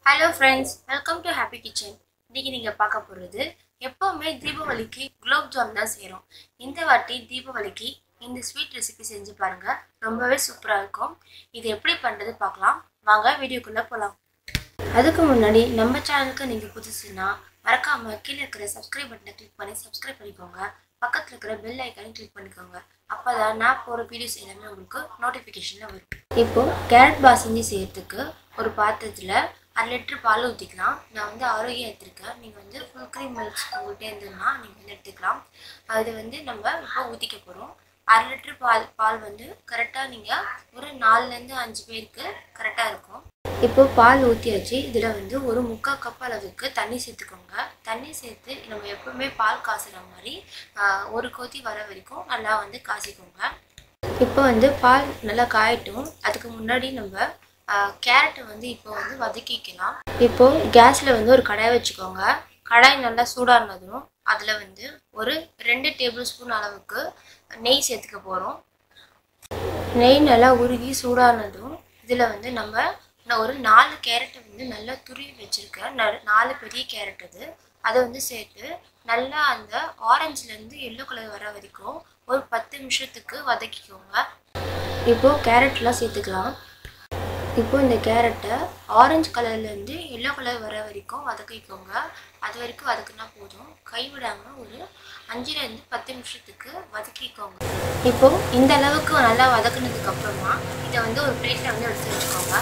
hello friends welcome to happy kitchen இன்னைக்கு நீங்கள் பார்க்க போகிறது எப்போவுமே தீபாவளிக்கு குலோப் ஜாம் தான் செய்கிறோம் இந்த வாட்டி தீபாவளிக்கு இந்த ஸ்வீட் ரெசிபி செஞ்சு பாருங்கள் ரொம்பவே சூப்பராக இருக்கும் இது எப்படி பண்ணுறது பார்க்கலாம் வாங்க வீடியோக்குள்ளே போகலாம் அதுக்கு முன்னாடி நம்ம சேனலுக்கு நீங்கள் புதுசுன்னா மறக்காமல் கீழே இருக்கிற சப்ஸ்கிரைப் பட்டனை கிளிக் பண்ணி சப்ஸ்கிரைப் பண்ணிக்கோங்க பக்கத்தில் இருக்கிற பெல் ஐக்கானை கிளிக் பண்ணிக்கோங்க அப்போ தான் நான் போகிற வீடியோஸ் எல்லாமே உங்களுக்கு நோட்டிஃபிகேஷனில் வரும் இப்போது கேரட் பாசந்தி செய்யறதுக்கு ஒரு பாத்திரத்தில் அரை லிட்டர் பால் ஊற்றிக்கலாம் நான் வந்து ஆரோக்கியம் எடுத்திருக்கேன் நீங்கள் வந்து ஃபுல் க்ரீம் மில்க்ஸ் உங்கள்கிட்ட இருந்ததுன்னா நீங்கள் வந்து எடுத்துக்கலாம் அது வந்து நம்ம இப்போ ஊற்றிக்க போகிறோம் அரை லிட்டர் பால் பால் வந்து கரெக்டாக நீங்கள் ஒரு நாலுலேருந்து அஞ்சு பேருக்கு கரெக்டாக இருக்கும் இப்போ பால் ஊற்றியாச்சு இதில் வந்து ஒரு முக்கால் கப் அளவுக்கு தண்ணி சேர்த்துக்கோங்க தண்ணி சேர்த்து நம்ம எப்பவுமே பால் காசுற மாதிரி ஆஹ், ஒரு கொதி வர வரைக்கும் நல்லா வந்து காசிக்கோங்க இப்போ வந்து பால் நல்லா காயட்டும் அதுக்கு முன்னாடி நம்ம கேரட்டை வந்து இப்போ வந்து வதக்கிக்கலாம் இப்போ கேஸில் வந்து ஒரு கடாய் வச்சுக்கோங்க கடாய் நல்லா சூடானதும் அதில் வந்து ஒரு ரெண்டு டேபிள் ஸ்பூன் அளவுக்கு நெய் சேர்த்துக்க போகிறோம் நெய் நல்லா உருகி சூடானதும் இதில் வந்து நம்ம நான் ஒரு நாலு கேரட்டை வந்து நல்லா துருவி வச்சுருக்கேன் ந- நாலு பெரிய கேரட் அது அதை வந்து சேர்த்து நல்லா அந்த ஆரஞ்சுலேருந்து எல்லோ கலர் வர வரைக்கும் ஒரு பத்து நிமிஷத்துக்கு வதக்கிக்கோங்க இப்போது கேரட்லாம் சேர்த்துக்கலாம் இப்போ இந்த கேரட்டை ஆரஞ்சு கலர்லேருந்து எல்லோ கலர் வர வரைக்கும் வதக்கிக்கோங்க அது வரைக்கும் வதக்குனா போதும் கைவிடாமல் ஒரு அஞ்சுலேருந்து பத்து நிமிஷத்துக்கு வதக்கிக்கோங்க இப்போ இந்த அளவுக்கு நல்லா வதக்குனதுக்கு அப்புறமா இதை வந்து ஒரு பிளேட்டில் வந்து எடுத்து வச்சுக்கோங்க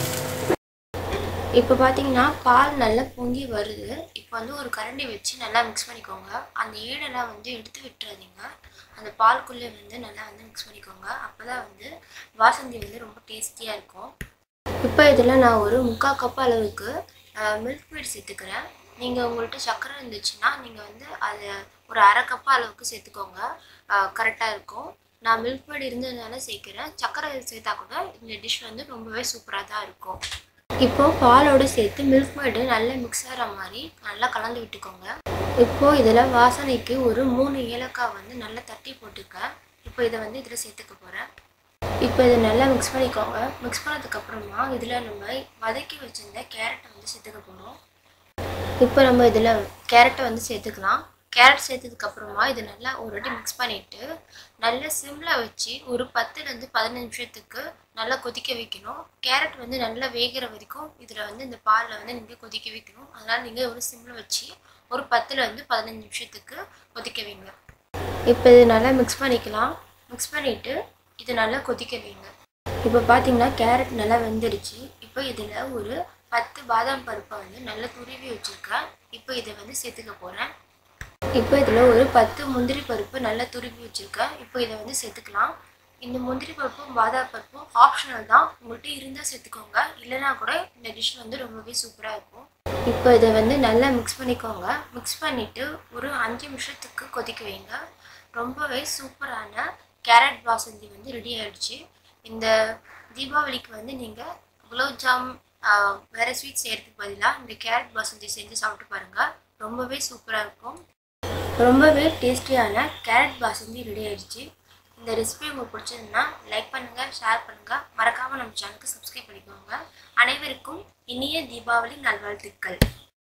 இப்போ பார்த்தீங்கன்னா பால் நல்லா பொங்கி வருது இப்போ வந்து ஒரு கரண்டி வச்சு நல்லா மிக்ஸ் பண்ணிக்கோங்க அந்த ஈடெல்லாம் வந்து எடுத்து விட்டுறாதீங்க அந்த பால்குள்ளே வந்து நல்லா வந்து மிக்ஸ் பண்ணிக்கோங்க அப்போ தான் வந்து வாசந்தி வந்து ரொம்ப டேஸ்டியாக இருக்கும் இப்போ இதில் நான் ஒரு முக்கால் கப் அளவுக்கு மில்க் மேட் சேர்த்துக்கிறேன் நீங்கள் உங்கள்கிட்ட சர்க்கரை இருந்துச்சுன்னா நீங்கள் வந்து அதை ஒரு அரை கப் அளவுக்கு சேர்த்துக்கோங்க கரெக்டாக இருக்கும் நான் மில்க் மேட் இருந்ததுனால சேர்க்குறேன் சர்க்கரை சேர்த்தா கூட இந்த டிஷ் வந்து ரொம்பவே சூப்பராக தான் இருக்கும் இப்போ பாலோடு சேர்த்து மில்க் மேடு நல்லா மிக்ஸ் ஆகிற மாதிரி நல்லா கலந்து விட்டுக்கோங்க இப்போ இதில் வாசனைக்கு ஒரு மூணு ஏலக்காய் வந்து நல்லா தட்டி போட்டுக்க இப்போ இதை வந்து இதில் சேர்த்துக்க போகிறேன் இப்போ இதை நல்லா மிக்ஸ் பண்ணிக்கோங்க மிக்ஸ் பண்ணதுக்கப்புறமா இதில் நம்ம வதக்கி வச்சிருந்த கேரட்டை வந்து சேர்த்துக்க போகிறோம் இப்போ நம்ம இதில் கேரட்டை வந்து சேர்த்துக்கலாம் கேரட் சேர்த்ததுக்கப்புறமா இது நல்லா ஒரு வாட்டி மிக்ஸ் பண்ணிவிட்டு நல்லா சிம்மில் வச்சு ஒரு பத்துலேருந்து பதினஞ்சு நிமிஷத்துக்கு நல்லா கொதிக்க வைக்கணும் கேரட் வந்து நல்லா வேகிற வரைக்கும் இதில் வந்து இந்த பாலில் வந்து நீங்கள் கொதிக்க வைக்கணும் அதனால் நீங்கள் ஒரு சிம்மில் வச்சு ஒரு பத்துலேருந்து பதினஞ்சு நிமிஷத்துக்கு கொதிக்க வைங்க இப்போ இது நல்லா மிக்ஸ் பண்ணிக்கலாம் மிக்ஸ் பண்ணிவிட்டு இது நல்லா கொதிக்க வைங்க இப்போ பார்த்தீங்கன்னா கேரட் நல்லா வெந்துடுச்சு இப்போ இதில் ஒரு பத்து பாதாம் பருப்பை வந்து நல்லா துருவி வச்சுருக்கேன் இப்போ இதை வந்து சேர்த்துக்க போகிறேன் இப்போ இதில் ஒரு பத்து முந்திரி பருப்பு நல்லா துருவி வச்சுருக்கேன் இப்போ இதை வந்து சேர்த்துக்கலாம் இந்த முந்திரி பருப்பும் பாதாம் பருப்பும் ஆப்ஷனல் தான் உங்கள்கிட்ட இருந்தால் சேர்த்துக்கோங்க இல்லைனா கூட இந்த டிஷ் வந்து ரொம்பவே சூப்பராக இருக்கும் இப்போ இதை வந்து நல்லா மிக்ஸ் பண்ணிக்கோங்க மிக்ஸ் பண்ணிவிட்டு ஒரு அஞ்சு நிமிஷத்துக்கு கொதிக்க வைங்க ரொம்பவே சூப்பரான கேரட் பாசந்தி வந்து ரெடி ஆயிடுச்சு இந்த தீபாவளிக்கு வந்து நீங்கள் குலோப் ஜாம் ஆஹ், வேற ஸ்வீட் செய்யறதுக்கு பதிலாக இந்த கேரட் பாசந்தி செஞ்சு சாப்பிட்டு பாருங்கள் ரொம்பவே சூப்பராக இருக்கும் ரொம்பவே டேஸ்டியான கேரட் பாசந்தி ரெடி ஆயிடுச்சு இந்த ரெசிபி உங்களுக்கு பிடிச்சதுன்னா லைக் பண்ணுங்கள் ஷேர் பண்ணுங்கள் மறக்காமல் நம்ம சேனலுக்கு சப்ஸ்கிரைப் பண்ணிக்கோங்க அனைவருக்கும் இனிய தீபாவளி நல்வாழ்த்துக்கள்